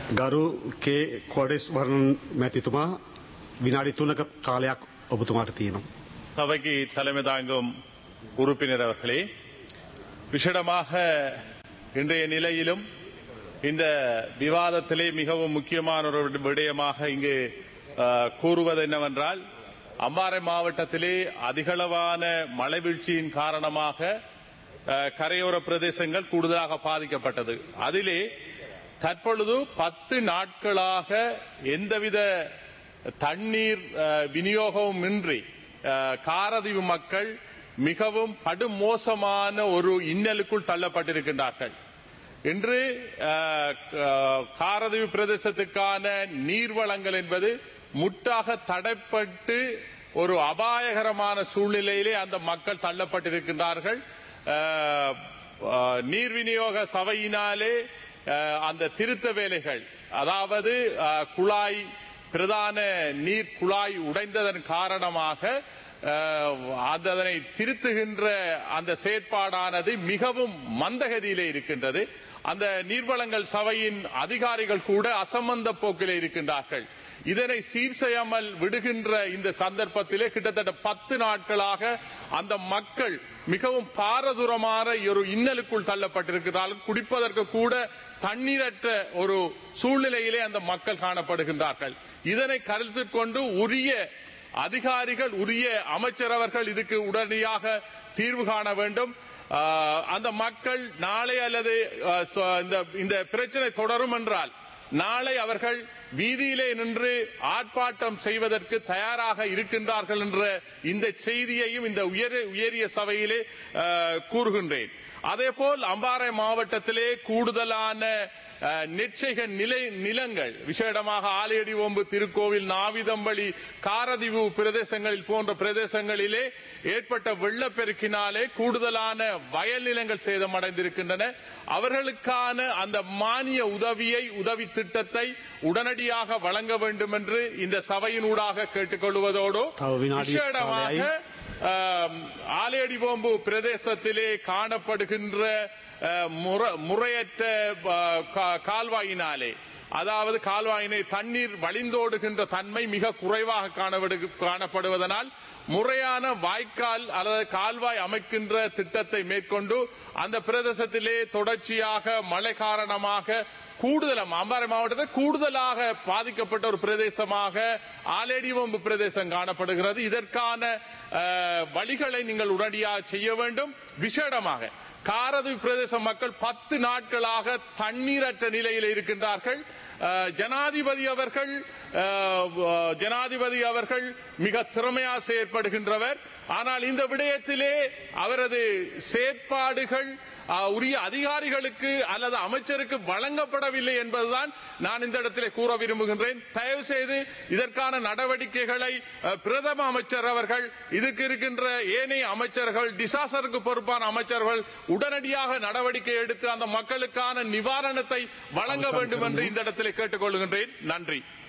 ගරු කේ කොඩෙස් වරන් මැතිතුමා විනාඩි තුනක කාලයක් ඔබතුමාට තියෙනවා. சபைக்கு தலைமை தாங்கும் உறுப்பினர் அவர்களே விஷடமாக இன்றைய நிலையிலும் இந்த விவாதத்திலே மிகவும் முக்கியமான ஒரு விடயமாக இங்கு அஹ், கூறுவது என்னவென்றால் அம்பாறை மாவட்டத்திலே அதிகளவான மழை வீழ்ச்சியின் காரணமாக அஹ், கரையோர பிரதேசங்கள் கூடுதலாக பாதிக்கப்பட்டது அதிலே தற்பொழுது பத்து நாட்களாக எந்தவித தண்ணீர் அஹ், விநியோகமும் இன்றி அஹ், காரதீவு மக்கள் மிகவும் படுமோசமான ஒரு இன்னலுக்குள் தள்ளப்பட்டிருக்கின்றார்கள் இன்று அஹ், க- காரதீவு பிரதேசத்துக்கான நீர்வளங்கள் என்பது முற்றாக தடைப்பட்டு ஒரு அபாயகரமான சூழ்நிலையிலே அந்த மக்கள் தள்ளப்பட்டிருக்கின்றார்கள் அஹ், அஹ், நீர் விநியோக சபையினாலே அஹ், அந்த திருத்த வேலைகள் அதாவது அஹ், குழாய் பிரதான நீர் குழாய் உடைந்ததன் காரணமாக அஹ், அந்த அதனை திருத்துகின்ற அந்த செயற்பாடானது மிகவும் மந்தகதியிலே இருக்கின்றது அந்த நீர்வளங்கள் சபையின் அதிகாரிகள் கூட அசம்பந்த போக்கிலே இருக்கின்றார்கள் இதனை சீர் செய்யாமல் விடுகின்ற இந்த சந்தர்ப்பத்திலே கிட்டத்தட்ட பத்து நாட்களாக அந்த மக்கள் மிகவும் பாரதூரமான ஒரு இன்னலுக்குள் தள்ளப்பட்டிருக்கிறார்கள் குடிப்பதற்கு கூட தண்ணீரற்ற ஒரு சூழ்நிலையிலே அந்த மக்கள் காணப்படுகின்றார்கள் இதனை கருத்தில் கொண்டு உரிய அதிகாரிகள் உரிய அமைச்சரவர்கள் இதுக்கு உடனடியாக தீர்வு காண வேண்டும் ஆஹ், அந்த மக்கள் நாளை அல்லது ஆஹ், சொ- இந்த- இந்த பிரச்சனை தொடரும் என்றால் நாளை அவர்கள் வீதியிலே நின்று ஆர்ப்பாட்டம் செய்வதற்கு தயாராக இருக்கின்றார்கள் என்ற இந்த செய்தியையும் இந்த உயர் உயரிய சபையிலே ஆஹ், கூறுகின்றேன் அதேபோல் அம்பாறை மாவட்டத்திலே கூடுதலான அஹ், நெற்செய்க நிலை நிலங்கள் விசேடமாக ஆலையடி ஓம்பு திருக்கோவில் நாவிதம்பள்ளி காரதீவு பிரதேசங்களில் போன்ற பிரதேசங்களிலே ஏற்பட்ட வெள்ளப்பெருக்கினாலே கூடுதலான வயல் நிலங்கள் சேதமடைந்திருக்கின்றன அவர்களுக்கான அந்த மானிய உதவியை உதவி திட்டத்தை உடனடியாக வழங்க வேண்டும் என்று இந்த சபையினூடாக கேட்டுக்கொள்வதோடு தவ வினாடி விசேடமாக காலையாய். ஆம், ஆலையடி போம்பு பிரதேசத்திலே காணப்படுகின்ற அஹ், முற- முறையற்ற அஹ், கா- கால்வாயினாலே அதாவது கால்வாயினை தண்ணீர் வழிந்தோடுகின்ற தன்மை மிக குறைவாக காணப்படு- காணப்படுவதனால் முறையான வாய்க்கால் அல்லது கால்வாய் அமைக்கின்ற திட்டத்தை மேற்கொண்டு அந்த பிரதேசத்திலே தொடர்ச்சியாக மழை காரணமாக கூடுதலாக அம்பாறை மாவட்டத்தில் கூடுதலாக பாதிக்கப்பட்ட ஒரு பிரதேசமாக ஆலேடிவம்பு பிரதேசம் காணப்படுகிறது இதற்கான அஹ், வழிகளை நீங்கள் உடனடியாக செய்ய வேண்டும் விசேடமாக காரதீவு பிரதேச மக்கள் பத்து நாட்களாக தண்ணீரற்ற நிலையில் இருக்கின்றார்கள் அஹ், ஜனாதிபதி அவர்கள் அஹ், அஹ், ஜனாதிபதி அவர்கள் மிக திறமையாக செயற்படுகின்றவர் ஆனால் இந்த விடயத்திலே அவரது செயற்பாடுகள் அஹ், உரிய அதிகாரிகளுக்கு அல்லது அமைச்சருக்கு வழங்கப்படவில்லை என்பதுதான் நான் இந்த இடத்திலே கூற விரும்புகின்றேன் தயவு செய்து இதற்கான நடவடிக்கைகளை அஹ், பிரதம அமைச்சர் அவர்கள் இதுக்கு இருக்கின்ற ஏனைய அமைச்சர்கள் டிசாஸ்டருக்கு பொறுப்பான அமைச்சர்கள் உடனடியாக நடவடிக்கை எடுத்து அந்த மக்களுக்கான நிவாரணத்தை வழங்க வேண்டும் என்று இந்த இடத்திலே கேட்டுக்கொள்கின்றேன் நன்றி